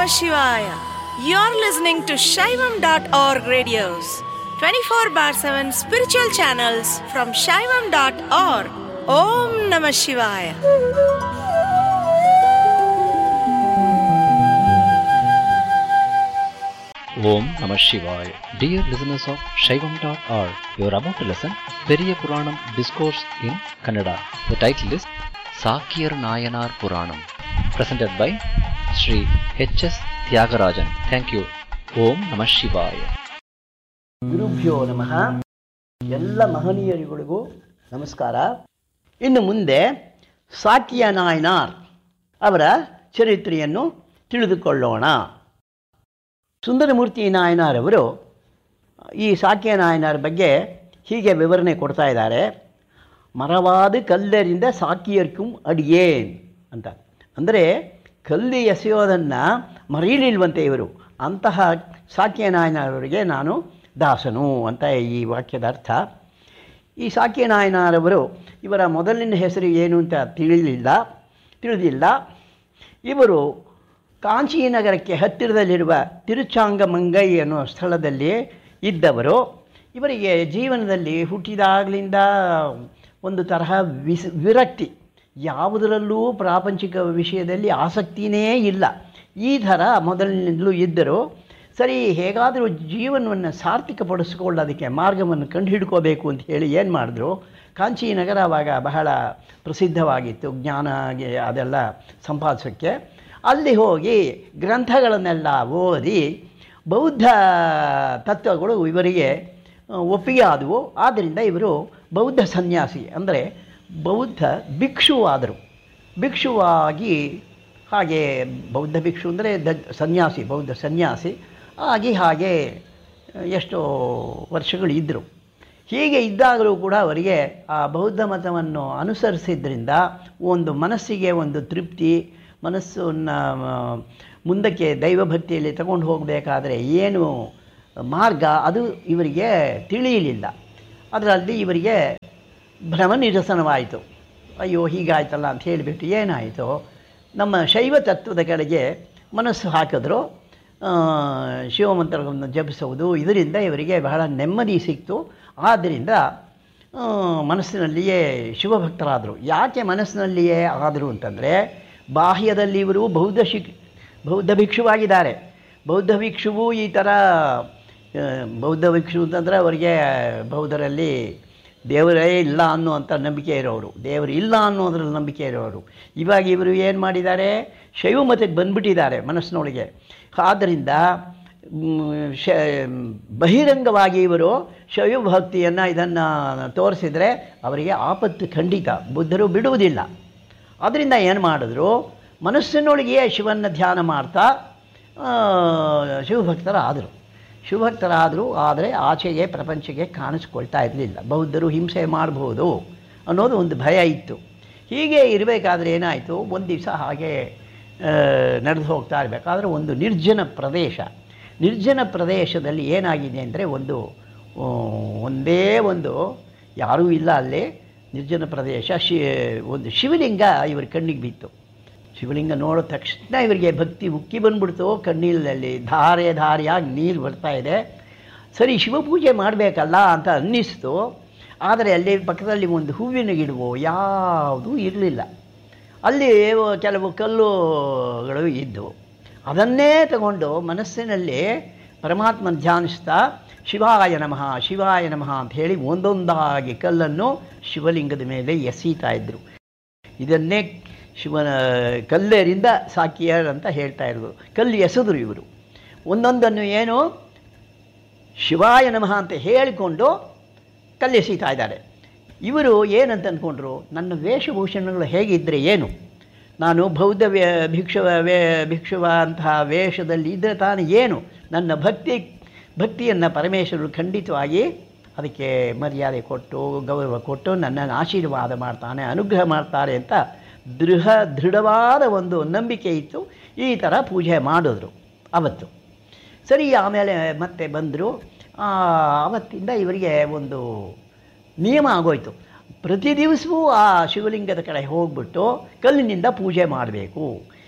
Namah Shivaya. You're listening to Shaivam.org radios, 24 bar 7 spiritual channels from Shaivam.org. Om Namah Shivaya. Om Namah Shivaya. Dear listeners of Shaivam.org, you are about to listen Periya Puranam Discourse in Kannada. The title is Sakiyar Nayanar Puranam, presented by Sri H.S. Tyagarajan. Thank you. Om Namah Shivaya. ಗುರುಭ್ಯೋ ನಮಃ ಎಲ್ಲ ಮಹನೀಯರುಗಳಿಗೂ ನಮಸ್ಕಾರ ಇನ್ನು ಮುಂದೆ ಸಾಕಿಯ ನಾಯನಾರ್ ಅವರ ಚರಿತ್ರೆಯನ್ನು ತಿಳಿದುಕೊಳ್ಳೋಣ ಸುಂದರಮೂರ್ತಿ ನಾಯನಾರ್ ಅವರು ಈ ಸಾಕಿಯ ನಾಯನಾರ್ ಬಗ್ಗೆ ಹೀಗೆ ವಿವರಣೆ ಕೊಡ್ತಾ ಇದ್ದಾರೆ ಮರವಾದ ಕಲ್ಲರಿಂದ ಸಾಕಿಯರ್ಕುಂ ಅಡಿಯೇನ್ ಅಂತ ಅಂದರೆ ಕಲ್ಲು ಎಸೆಯೋದನ್ನು ಮರೀಲಿಲ್ವಂತೆ ಇವರು ಅಂತಹ ಸಾಕಿಯ ನಾಯನವರಿಗೆ ನಾನು ದಾಸನು ಅಂತ ಈ ವಾಕ್ಯದ ಅರ್ಥ ಈ ಸಾಕಿಯ ನಾಯನರವರು ಇವರ ಮೊದಲಿನ ಹೆಸರು ಏನು ಅಂತ ತಿಳಿಲಿಲ್ಲ ತಿಳಿದಿಲ್ಲ ಇವರು ಕಾಂಚೀನಗರಕ್ಕೆ ಹತ್ತಿರದಲ್ಲಿರುವ ತಿರುಚಾಂಗಮಂಗೈ ಅನ್ನುವ ಸ್ಥಳದಲ್ಲಿ ಇದ್ದವರು ಇವರಿಗೆ ಜೀವನದಲ್ಲಿ ಹುಟ್ಟಿದಾಗಲಿಂದ ಒಂದು ತರಹ ವಿಸ್ ವಿರಕ್ತಿ ಯಾವುದರಲ್ಲೂ ಪ್ರಾಪಂಚಿಕ ವಿಷಯದಲ್ಲಿ ಆಸಕ್ತಿನೇ ಇಲ್ಲ ಈ ಥರ ಮೊದಲಿನಿಂದಲೂ ಇದ್ದರು ಸರಿ ಹೇಗಾದರೂ ಜೀವನವನ್ನು ಸಾರ್ಥಕಪಡಿಸ್ಕೊಳ್ಳೋದಕ್ಕೆ ಮಾರ್ಗವನ್ನು ಕಂಡು ಹಿಡ್ಕೋಬೇಕು ಅಂತ ಹೇಳಿ ಏನು ಮಾಡಿದ್ರು ಕಾಂಚಿ ನಗರ ಆವಾಗ ಬಹಳ ಪ್ರಸಿದ್ಧವಾಗಿತ್ತು ಜ್ಞಾನ ಅದೆಲ್ಲ ಸಂಪಾದಿಸೋಕ್ಕೆ ಅಲ್ಲಿ ಹೋಗಿ ಗ್ರಂಥಗಳನ್ನೆಲ್ಲ ಓದಿ ಬೌದ್ಧ ತತ್ವಗಳು ಇವರಿಗೆ ಒಪ್ಪಿಗೆ ಆದವು ಆದ್ದರಿಂದ ಇವರು ಬೌದ್ಧ ಸನ್ಯಾಸಿ ಅಂದರೆ ಬೌದ್ಧ ಭಿಕ್ಷುವಾದರು ಭಿಕ್ಷುವಾಗಿ ಹಾಗೆ ಬೌದ್ಧ ಭಿಕ್ಷು ಅಂದರೆ ದ ಸನ್ಯಾಸಿ ಬೌದ್ಧ ಸನ್ಯಾಸಿ ಆಗಿ ಹಾಗೆ ಎಷ್ಟೋ ವರ್ಷಗಳು ಇದ್ದರು ಹೀಗೆ ಇದ್ದಾಗಲೂ ಕೂಡ ಅವರಿಗೆ ಆ ಬೌದ್ಧ ಮತವನ್ನು ಅನುಸರಿಸಿದ್ರಿಂದ ಒಂದು ಮನಸ್ಸಿಗೆ ಒಂದು ತೃಪ್ತಿ ಮನಸ್ಸನ್ನು ಮುಂದಕ್ಕೆ ದೈವಭಕ್ತಿಯಲ್ಲಿ ತಗೊಂಡು ಹೋಗಬೇಕಾದ್ರೆ ಏನು ಮಾರ್ಗ ಅದು ಇವರಿಗೆ ತಿಳಿಯಲಿಲ್ಲ ಅದರಲ್ಲಿ ಇವರಿಗೆ ಭ್ರಮ ನಿರಸನವಾಯಿತು ಅಯ್ಯೋ ಹೀಗಾಯ್ತಲ್ಲ ಅಂತ ಹೇಳಿಬಿಟ್ಟು ಏನಾಯಿತು ನಮ್ಮ ಶೈವ ತತ್ವದ ಕಡೆಗೆ ಮನಸ್ಸು ಹಾಕಿದ್ರು ಶಿವಮಂತ್ರಗಳನ್ನು ಜಪಿಸುವುದು ಇದರಿಂದ ಇವರಿಗೆ ಬಹಳ ನೆಮ್ಮದಿ ಸಿಕ್ತು ಆದ್ದರಿಂದ ಮನಸ್ಸಿನಲ್ಲಿಯೇ ಶಿವಭಕ್ತರಾದರು ಯಾಕೆ ಮನಸ್ಸಿನಲ್ಲಿಯೇ ಆದರು ಅಂತಂದರೆ ಬಾಹ್ಯದಲ್ಲಿ ಇವರು ಬೌದ್ಧ ಶಿಕ್ ಬೌದ್ಧ ಭಿಕ್ಷುವಾಗಿದ್ದಾರೆ ಬೌದ್ಧ ಭಿಕ್ಷುವು ಈ ಥರ ಬೌದ್ಧ ಭಿಕ್ಷು ಅಂತಂದರೆ ಅವರಿಗೆ ಬೌದ್ಧರಲ್ಲಿ ದೇವರೇ ಇಲ್ಲ ಅನ್ನುವಂಥ ನಂಬಿಕೆ ಇರೋರು ದೇವರು ಇಲ್ಲ ಅನ್ನೋದ್ರಲ್ಲಿ ನಂಬಿಕೆ ಇರೋರು ಇವಾಗ ಇವರು ಏನು ಮಾಡಿದ್ದಾರೆ ಶೈವ ಮತಕ್ಕೆ ಬಂದ್ಬಿಟ್ಟಿದ್ದಾರೆ ಮನಸ್ಸಿನೊಳಗೆ ಆದ್ದರಿಂದ ಶ ಬಹಿರಂಗವಾಗಿ ಇವರು ಶೈವ ಭಕ್ತಿಯನ್ನು ಇದನ್ನು ತೋರಿಸಿದರೆ ಅವರಿಗೆ ಆಪತ್ತು ಖಂಡಿತ ಬುದ್ಧರು ಬಿಡುವುದಿಲ್ಲ ಅದರಿಂದ ಏನು ಮಾಡಿದ್ರು ಮನಸ್ಸಿನೊಳಗೆಯೇ ಶಿವನ ಧ್ಯಾನ ಮಾಡ್ತಾ ಶಿವಭಕ್ತರಾದರು ಶಿವಭಕ್ತರಾದರು ಆದರೆ ಆಚೆಗೆ ಪ್ರಪಂಚಕ್ಕೆ ಕಾಣಿಸ್ಕೊಳ್ತಾ ಇರಲಿಲ್ಲ ಬೌದ್ಧರು ಹಿಂಸೆ ಮಾಡ್ಬೋದು ಅನ್ನೋದು ಒಂದು ಭಯ ಇತ್ತು ಹೀಗೆ ಇರಬೇಕಾದ್ರೆ ಏನಾಯಿತು ಒಂದು ದಿವಸ ಹಾಗೆ ನಡೆದು ಹೋಗ್ತಾ ಇರಬೇಕಾದ್ರೆ ಒಂದು ನಿರ್ಜನ ಪ್ರದೇಶ ನಿರ್ಜನ ಪ್ರದೇಶದಲ್ಲಿ ಏನಾಗಿದೆ ಅಂದರೆ ಒಂದು ಒಂದೇ ಒಂದು ಯಾರೂ ಇಲ್ಲ ಅಲ್ಲಿ ನಿರ್ಜನ ಪ್ರದೇಶ ಶಿ ಒಂದು ಶಿವಲಿಂಗ ಇವ್ರ ಕಣ್ಣಿಗೆ ಬಿತ್ತು ಶಿವಲಿಂಗ ನೋಡಿದ ತಕ್ಷಣ ಇವರಿಗೆ ಭಕ್ತಿ ಉಕ್ಕಿ ಬಂದ್ಬಿಡ್ತು ಕಣ್ಣೀರಲ್ಲಿ ಧಾರೆ ಧಾರೆಯಾಗಿ ನೀರು ಬರ್ತಾ ಇದೆ ಸರಿ ಶಿವಪೂಜೆ ಮಾಡಬೇಕಲ್ಲ ಅಂತ ಅನ್ನಿಸ್ತು ಆದರೆ ಅಲ್ಲಿ ಪಕ್ಕದಲ್ಲಿ ಒಂದು ಹೂವಿನ ಗಿಡವೋ ಯಾವುದೂ ಇರಲಿಲ್ಲ ಅಲ್ಲಿ ಕೆಲವು ಕಲ್ಲುಗಳು ಇದ್ದವು ಅದನ್ನೇ ತಗೊಂಡು ಮನಸ್ಸಿನಲ್ಲಿ ಪರಮಾತ್ಮನ ಧ್ಯಾನಿಸ್ತಾ ಶಿವಾಯ ನಮಃ ಶಿವಾಯ ನಮಃ ಅಂತ ಹೇಳಿ ಒಂದೊಂದಾಗಿ ಕಲ್ಲನ್ನು ಶಿವಲಿಂಗದ ಮೇಲೆ ಎಸೀತಾ ಇದ್ದರು ಇದನ್ನೇ ಶಿವನ ಕಲ್ಲೇರಿಂದ ಸಾಕಿಯರ್ ಅಂತ ಹೇಳ್ತಾ ಇರೋದು ಕಲ್ಲು ಎಸೆದ್ರು ಇವರು ಒಂದೊಂದನ್ನು ಏನು ಶಿವಾಯ ನಮಃ ಅಂತ ಹೇಳಿಕೊಂಡು ಕಲ್ಲೆಸೀತಾ ಇದ್ದಾರೆ ಇವರು ಏನಂತ ಅಂದ್ಕೊಂಡ್ರು ನನ್ನ ವೇಷಭೂಷಣಗಳು ಹೇಗಿದ್ದರೆ ಏನು ನಾನು ಬೌದ್ಧ ವೇ ಭಿಕ್ಷುವ ವೇ ಭಿಕ್ಷುವ ಅಂತಹ ವೇಷದಲ್ಲಿ ಇದ್ದರೆ ತಾನು ಏನು ನನ್ನ ಭಕ್ತಿ ಭಕ್ತಿಯನ್ನು ಪರಮೇಶ್ವರರು ಖಂಡಿತವಾಗಿ ಅದಕ್ಕೆ ಮರ್ಯಾದೆ ಕೊಟ್ಟು ಗೌರವ ಕೊಟ್ಟು ನನ್ನನ್ನು ಆಶೀರ್ವಾದ ಮಾಡ್ತಾನೆ ಅನುಗ್ರಹ ಮಾಡ್ತಾರೆ ಅಂತ ದೃಢ ದೃಢವಾದ ಒಂದು ನಂಬಿಕೆ ಇತ್ತು ಈ ಥರ ಪೂಜೆ ಮಾಡಿದ್ರು ಅವತ್ತು ಸರಿ ಆಮೇಲೆ ಮತ್ತೆ ಬಂದರು ಆವತ್ತಿಂದ ಇವರಿಗೆ ಒಂದು ನಿಯಮ ಆಗೋಯ್ತು ಪ್ರತಿ ದಿವಸವೂ ಆ ಶಿವಲಿಂಗದ ಕಡೆ ಹೋಗ್ಬಿಟ್ಟು ಕಲ್ಲಿನಿಂದ ಪೂಜೆ ಮಾಡಬೇಕು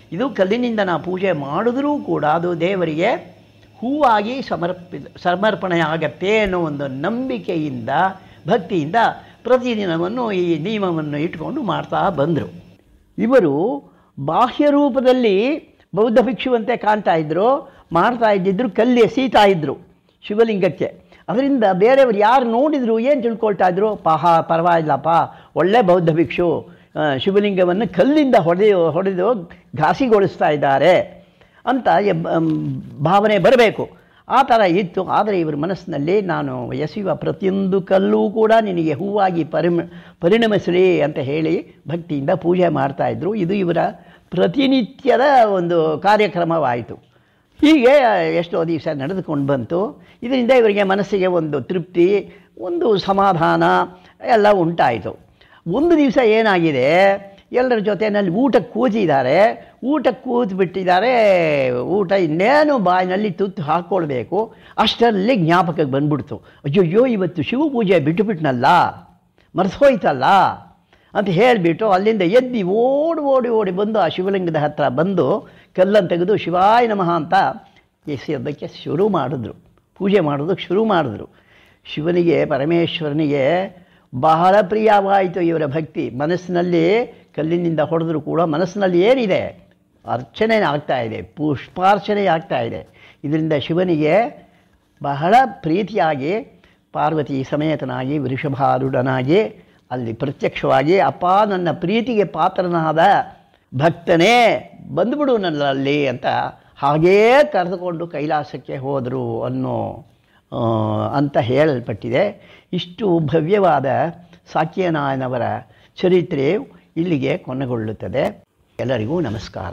ಇದು ಕಲ್ಲಿನಿಂದ ನಾವು ಪೂಜೆ ಮಾಡಿದ್ರೂ ಕೂಡ ಅದು ದೇವರಿಗೆ ಹೂವಾಗಿ ಸಮರ್ಪಿ ಸಮರ್ಪಣೆ ಆಗತ್ತೆ ಅನ್ನೋ ಒಂದು ನಂಬಿಕೆಯಿಂದ ಭಕ್ತಿಯಿಂದ ಪ್ರತಿದಿನವನ್ನು ಈ ನಿಯಮವನ್ನು ಇಟ್ಕೊಂಡು ಮಾಡ್ತಾ ಬಂದರು ಇವರು ಬಾಹ್ಯ ರೂಪದಲ್ಲಿ ಬೌದ್ಧ ಭಿಕ್ಷುವಂತೆ ಕಾಣ್ತಾ ಇದ್ದರು ಮಾಡ್ತಾ ಇದ್ದಿದ್ರು ಕಲ್ಲಿ ಎಸೀತಾ ಇದ್ದರು ಶಿವಲಿಂಗಕ್ಕೆ ಅದರಿಂದ ಬೇರೆಯವರು ಯಾರು ನೋಡಿದ್ರು ಏನು ತಿಳ್ಕೊಳ್ತಾ ಇದ್ರು ಪಹ ಪರವಾಗಿಲ್ಲಪ್ಪ ಒಳ್ಳೆ ಬೌದ್ಧ ಭಿಕ್ಷು ಆ, ಶಿವಲಿಂಗವನ್ನು ಕಲ್ಲಿಂದ ಹೊಡೆದು ಹೊಡೆದು ಘಾಸಿಗೊಳಿಸ್ತಾ ಇದ್ದಾರೆ ಅಂತ ಎಬ್- ಅಮ್, ಭಾವನೆ ಬರಬೇಕು ಆ ಥರ ಇತ್ತು ಆದರೆ ಇವರ ಮನಸ್ಸಿನಲ್ಲಿ ನಾನು ಎಸೆಯುವ ಪ್ರತಿಯೊಂದು ಕಲ್ಲೂ ಕೂಡ ನಿನಗೆ ಹೂವಾಗಿ ಪರಿಮ ಪರಿಣಮಿಸಲಿ ಅಂತ ಹೇಳಿ ಭಕ್ತಿಯಿಂದ ಪೂಜೆ ಮಾಡ್ತಾಯಿದ್ರು ಇದು ಇವರ ಪ್ರತಿನಿತ್ಯದ ಒಂದು ಕಾರ್ಯಕ್ರಮವಾಯಿತು ಹೀಗೆ ಎಷ್ಟೋ ದಿವಸ ನಡೆದುಕೊಂಡು ಬಂತು ಇದರಿಂದ ಇವರಿಗೆ ಮನಸ್ಸಿಗೆ ಒಂದು ತೃಪ್ತಿ ಒಂದು ಸಮಾಧಾನ ಎಲ್ಲ ಉಂಟಾಯಿತು ಒಂದು ದಿವಸ ಏನಾಗಿದೆ ಎಲ್ಲರ ಜೊತೆಯಲ್ಲಿ ಊಟಕ್ಕೆ ಕೂತಿದ್ದಾರೆ ಊಟಕ್ಕೆ ಕೂತು ಬಿಟ್ಟಿದ್ದಾರೆ ಊಟ ಇನ್ನೇನು ಬಾಯಿನಲ್ಲಿ ತುತ್ತು ಹಾಕ್ಕೊಳ್ಬೇಕು ಅಷ್ಟರಲ್ಲಿ ಜ್ಞಾಪಕಕ್ಕೆ ಬಂದ್ಬಿಡ್ತು ಅಯ್ಯಯ್ಯೋ ಇವತ್ತು ಶಿವ ಪೂಜೆ ಬಿಟ್ಟುಬಿಟ್ನಲ್ಲ ಮರೆಸೋಯ್ತಲ್ಲ ಅಂತ ಹೇಳಿಬಿಟ್ಟು ಅಲ್ಲಿಂದ ಎದ್ದಿ ಓಡಿ ಓಡಿ ಓಡಿ ಬಂದು ಆ ಶಿವಲಿಂಗದ ಹತ್ರ ಬಂದು ಕಲ್ಲನ್ನು ತೆಗೆದು ಶಿವಾಯ ನಮಃ ಅಂತ ಎಸೆಯೋದಕ್ಕೆ ಶುರು ಮಾಡಿದ್ರು ಪೂಜೆ ಮಾಡೋದಕ್ಕೆ ಶುರು ಮಾಡಿದ್ರು ಶಿವನಿಗೆ ಪರಮೇಶ್ವರನಿಗೆ ಬಹಳ ಪ್ರಿಯವಾಯಿತು ಇವರ ಭಕ್ತಿ ಮನಸ್ಸಿನಲ್ಲಿ ಕಲ್ಲಿನಿಂದ ಹೊಡೆದರೂ ಕೂಡ ಮನಸ್ಸಿನಲ್ಲಿ ಏನಿದೆ ಅರ್ಚನೆ ಆಗ್ತಾ ಇದೆ ಪುಷ್ಪಾರ್ಚನೆ ಆಗ್ತಾ ಇದೆ ಇದರಿಂದ ಶಿವನಿಗೆ ಬಹಳ ಪ್ರೀತಿಯಾಗಿ ಪಾರ್ವತಿ ಸಮೇತನಾಗಿ ವೃಷಭಾರುಡನಾಗಿ ಅಲ್ಲಿ ಪ್ರತ್ಯಕ್ಷವಾಗಿ ಅಪ್ಪ ನನ್ನ ಪ್ರೀತಿಗೆ ಪಾತ್ರನಾದ ಭಕ್ತನೇ ಬಂದುಬಿಡು ನನ್ನಲ್ಲಿ ಅಂತ ಹಾಗೇ ಕರೆದುಕೊಂಡು ಕೈಲಾಸಕ್ಕೆ ಹೋದರು ಅನ್ನೋ ಆ, ಅಂತ ಹೇಳಲ್ಪಟ್ಟಿದೆ ಇಷ್ಟು ಭವ್ಯವಾದ ಸಾಕ್ಯನಾಯನವರ ಚರಿತ್ರೆ ಇಲ್ಲಿಗೆ ಕೊನೆಗೊಳ್ಳುತ್ತದೆ ಎಲ್ಲರಿಗೂ ನಮಸ್ಕಾರ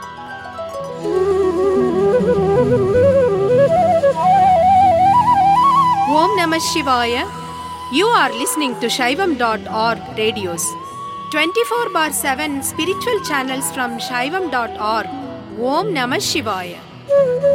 Om Namah Shivaya. You are listening to Shaivam.org radios. 24 bar 7 spiritual channels from Shaivam.org. Om Namah Shivaya.